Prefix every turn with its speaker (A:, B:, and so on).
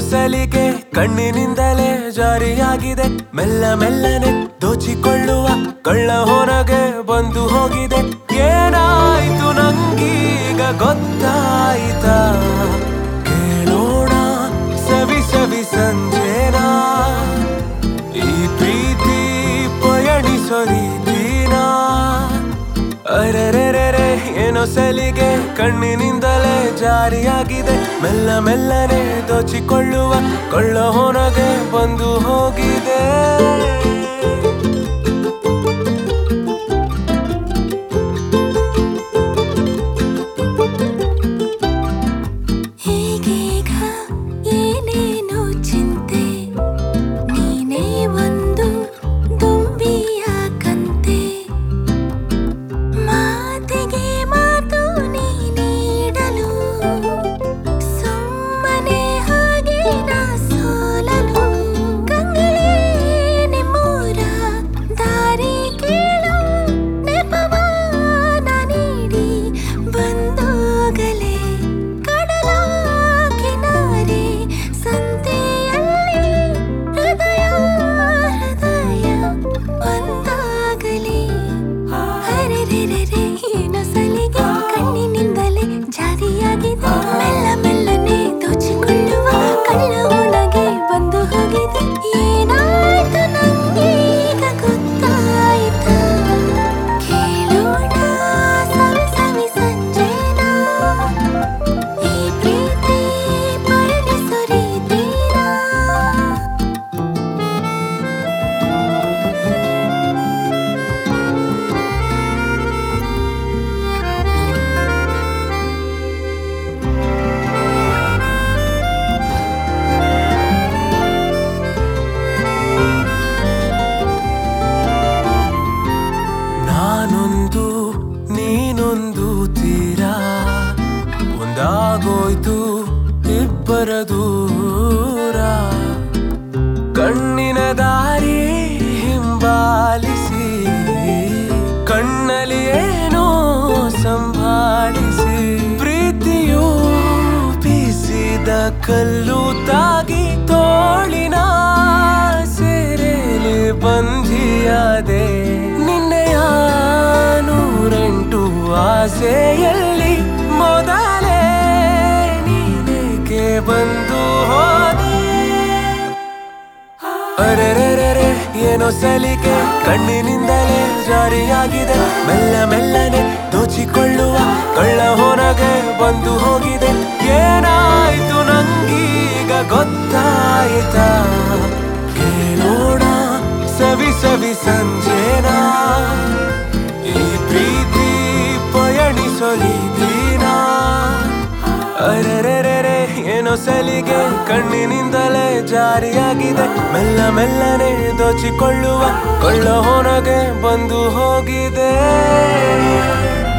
A: ಸಲಿಗೆ ಕಣ್ಣಿನಿಂದಲೇ ಜಾರಿಯಾಗಿದೆ ಮೆಲ್ಲ ಮೆಲ್ಲನೆ ದೋಚಿಕೊಳ್ಳುವ ಕಳ್ಳ ಹೊರಗೆ ಬಂದು ಹೋಗಿದೆ ಏನಾಯ್ತು ನಂಗೀಗ ಗೊತ್ತಾಯ್ತಾ ಕೇಳೋಣ ಸವಿ ಸವಿ ಸಂಜೆನಾ ಈ ಪ್ರೀತಿ ಪಯಣಿಸೋ ರೀತಿನಾ ಅರೆರೆರೆರೆ ಏನೋ ಸಲಿಗೆ ಕಣ್ಣಿನಿಂದಲೇ ಜಾರಿಯಾಗಿದೆ ಮೆಲ್ಲ ಮೆಲ್ಲನೆ ದೋಚಿಕೊಳ್ಳುವ ಕೊಳ್ಳ ಹೊರಗೆ ಬಂದು ಹೋಗಿದೆ
B: ಹೀಗೀಗ ಏನೇನೋ ಚಿಂತೆ ನೀನೇ ಒಂದು ದುಂಬಿಯ ಕಂತೆ ಮಾತಿಗೆ ಮಾತು ನೀ ನೀಡಲು ಸುಮ್ಮನೆ ಹಾಗೆ ನಾ ಸೋಲಲು ಕಂಗಳೇ ನಿಮ್ಮೂರ ದಾರಿ ಕೇಳು ನೆಪವಾನ ನೀಡಿ ಬಂದೋಗಲೇ ಕಡಲ ಕಿನಾರೆ ಸಂತೆಯಲ್ಲಿ ಹೃದಯ ಹೃದಯ ಒಂದಾಗಲಿ ಹರೆರೆರೆರೆ ಏನೋ ಸಲಿಗೆ ಕಣ್ಣಿನಿಂದಲೇ ಜಾರಿಯಾಗಿದೆ ಮೆಲ್ಲ ಮೆಲ್ಲನೆ ದೋಚಿಕೊಳ್ಳುವ ಕಳ್ಳ ಒಳಗೆ ಬಂದು ಹೋಗಿದೆ ಏನಾಯ್ತು ನಂಗೀಗ ಗೊತ್ತಾಯ್ತಾ ಕೇಳೋಣ ಸವಿ ಸವಿ ಸಂಜೆನಾ ಈ ಪ್ರೀತಿ ಪಯಣಿಸೋ ರೀತಿನಾ
A: ನಾನೊಂದು ನೀನೊಂದು ತೀರ ಒಂದಾಗೋಯ್ತು ಇಬ್ಬರ ದೂರ ಕಣ್ಣಿನ ದಾರಿ ಹಿಂಬಾಲಿಸಿ ಕಣ್ಣಲ್ಲಿ ಏನೋ ಸಂಭಾಳಿಸಿ ಪ್ರೀತಿಯು ಬೀಸಿದ ಕಲ್ಲು ತಾಗಿ ತೋಳಿನ ಸೆರೆಲಿ ಬಂಧಿಯಾದೆ ನಿನ್ನೆಯ ನೂರೆಂಟು ಆಸೆಯಲ್ಲಿ ಮೊದಲೇ ನೀನೇಕೆ ಬಂದು ಹೋದೆ ಅರೆರೆರೆರೆ ಏನೋ ಸಲಿಗೆ ಕಣ್ಣಿನಿಂದಲೇ ಜಾರಿಯಾಗಿದೆ ಮೆಲ್ಲ ಮೆಲ್ಲನೆ ದೋಚಿಕೊಳ್ಳುವ ಕಳ್ಳ ಹೊರಗೆ ಬಂದು ಹೋಗಿದೆ ಏನಾಯ್ತು ನಂಗೀಗ ಗೊತ್ತಾಯ್ತಾ ಕೇಳೋಣ ಸವಿ ಸವಿ ಸಂಜೆನಾ ಈ ಪ್ರೀತಿ ಪಯಣಿಸೋ ರೀತಿನಾ ಅರೆರೆರೆರೆ ಏನೋ ಸಲಿಗೆ ಕಣ್ಣಿನಿಂದಲೇ ಜಾರಿಯಾಗಿದೆ ಮೆಲ್ಲ ಮೆಲ್ಲನೆ ದೋಚಿಕೊಳ್ಳುವ ಕೊಳ್ಳ ಹೊರಗೆ ಬಂದು ಹೋಗಿದೆ